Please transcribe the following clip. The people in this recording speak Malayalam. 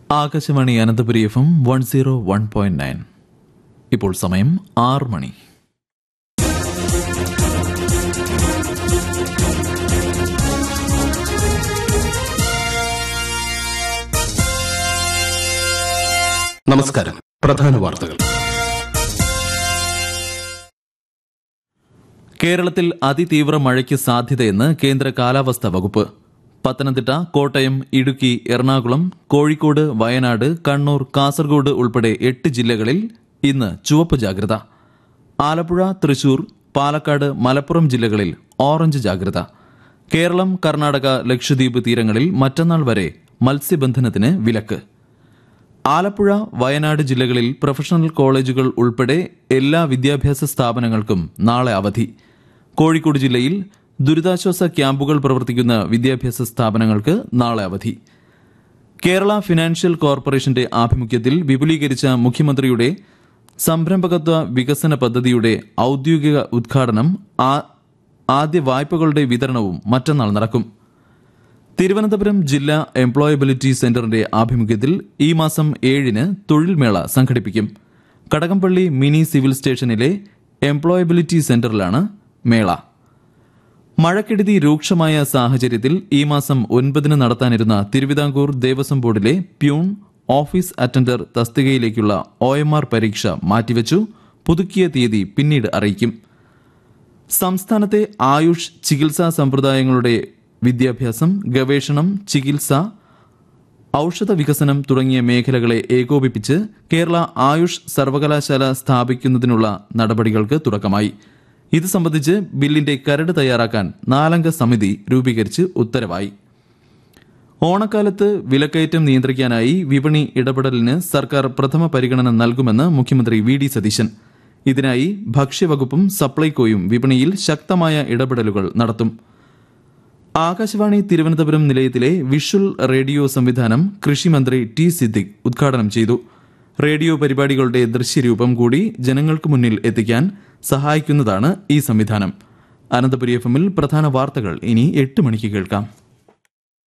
Akashvani Ananthapuri F M one zero one point nine ഇപ്പോൾ സമയം ആറ് മണി നമസ്കാരം പ്രധാന വാർത്തകൾ കേരളത്തിൽ അതിതീവ്ര മഴയ്ക്ക് സാധ്യതയെന്ന് കേന്ദ്ര കാലാവസ്ഥാ വകുപ്പ് പത്തനംതിട്ട കോട്ടയം ഇടുക്കി എറണാകുളം കോഴിക്കോട് വയനാട് കണ്ണൂർ കാസർഗോഡ് ഉൾപ്പെടെ എട്ട് ജില്ലകളിൽ ഇന്ന് ചുവപ്പ് ജാഗ്രത ആലപ്പുഴ തൃശൂർ പാലക്കാട് മലപ്പുറം ജില്ലകളിൽ ഓറഞ്ച് ജാഗ്രത കേരളം കർണാടക ലക്ഷദ്വീപ് തീരങ്ങളിൽ മറ്റന്നാൾ വരെ മത്സ്യബന്ധനത്തിന് വിലക്ക് ആലപ്പുഴ വയനാട് ജില്ലകളിൽ പ്രൊഫഷണൽ കോളേജുകൾ ഉൾപ്പെടെ എല്ലാ വിദ്യാഭ്യാസ സ്ഥാപനങ്ങൾക്കും നാളെ അവധി കോഴിക്കോട് ജില്ലയിൽ ദുരിതാശ്വാസ ക്യാമ്പുകൾ പ്രവർത്തിക്കുന്ന വിദ്യാഭ്യാസ സ്ഥാപനങ്ങൾക്ക് നാളെ അവധി കേരള ഫിനാൻഷ്യൽ കോർപ്പറേഷന്റെ ആഭിമുഖ്യത്തിൽ വിപുലീകരിച്ച മുഖ്യമന്ത്രിയുടെ സംരംഭകത്വ വികസന പദ്ധതിയുടെ ഔദ്യോഗിക ഉദ്ഘാടനം ആ- ആദ്യ വായ്പകളുടെ വിതരണവും മറ്റന്നാൾ നടക്കും തിരുവനന്തപുരം ജില്ലാ എംപ്ലോയബിലിറ്റി സെന്ററിന്റെ ആഭിമുഖ്യത്തിൽ ഈ മാസം ഏഴിന് തൊഴിൽമേള സംഘടിപ്പിക്കും കടകംപള്ളി മിനി സിവിൽ സ്റ്റേഷനിലെ എംപ്ലോയബിലിറ്റി സെന്ററിലാണ് മേള മഴക്കെടുതി രൂക്ഷമായ സാഹചര്യത്തിൽ ഈ മാസം ഒൻപതിന് നടത്താനിരുന്ന തിരുവിതാംകൂർ ദേവസ്വം ബോർഡിലെ പ്യൂൺ ഓഫീസ് അറ്റൻഡർ തസ്തികയിലേക്കുള്ള ഒ എം ആർ പരീക്ഷ മാറ്റിവെച്ചു പുതുക്കിയ തീയതി പിന്നീട് അറിയിക്കും സംസ്ഥാനത്തെ ആയുഷ് ചികിത്സാ സമ്പ്രദായങ്ങളുടെ വിദ്യാഭ്യാസം ഗവേഷണം ചികിത്സ ഔഷധ വികസനം തുടങ്ങിയ മേഖലകളെ ഏകോപിപ്പിച്ച് കേരള ആയുഷ് സർവകലാശാല സ്ഥാപിക്കുന്നതിനുള്ള നടപടികൾക്ക് തുടക്കമായി ഇത് സംബന്ധിച്ച് ബില്ലിന്റെ കരട് തയ്യാറാക്കാൻ നാലംഗ സമിതി രൂപീകരിച്ച് ഉത്തരവായി ഓണക്കാലത്ത് വിലക്കയറ്റം നിയന്ത്രിക്കാനായി വിപണി ഇടപെടലിന് സർക്കാർ പ്രഥമ പരിഗണന നൽകുമെന്ന് മുഖ്യമന്ത്രി വി ഡി സതീശൻ ഇതിനായി ഭക്ഷ്യവകുപ്പും സപ്ലൈകോയും വിപണിയിൽ ശക്തമായ ഇടപെടലുകൾ നടത്തും ആകാശവാണി തിരുവനന്തപുരം നിലയത്തിലെ വിഷ്വൽ റേഡിയോ സംവിധാനം കൃഷിമന്ത്രി ടി സിദ്ദിഖ് ഉദ്ഘാടനം ചെയ്തു റേഡിയോ പരിപാടികളുടെ ദൃശ്യരൂപം കൂടി ജനങ്ങൾക്ക് മുന്നിൽ എത്തിക്കാൻ സഹായിക്കുന്നതാണ് ഈ സംവിധാനം അനന്തപുരി എഫ് എമ്മിൽ പ്രധാന വാർത്തകൾ ഇനി എട്ട് മണിക്ക് കേൾക്കാം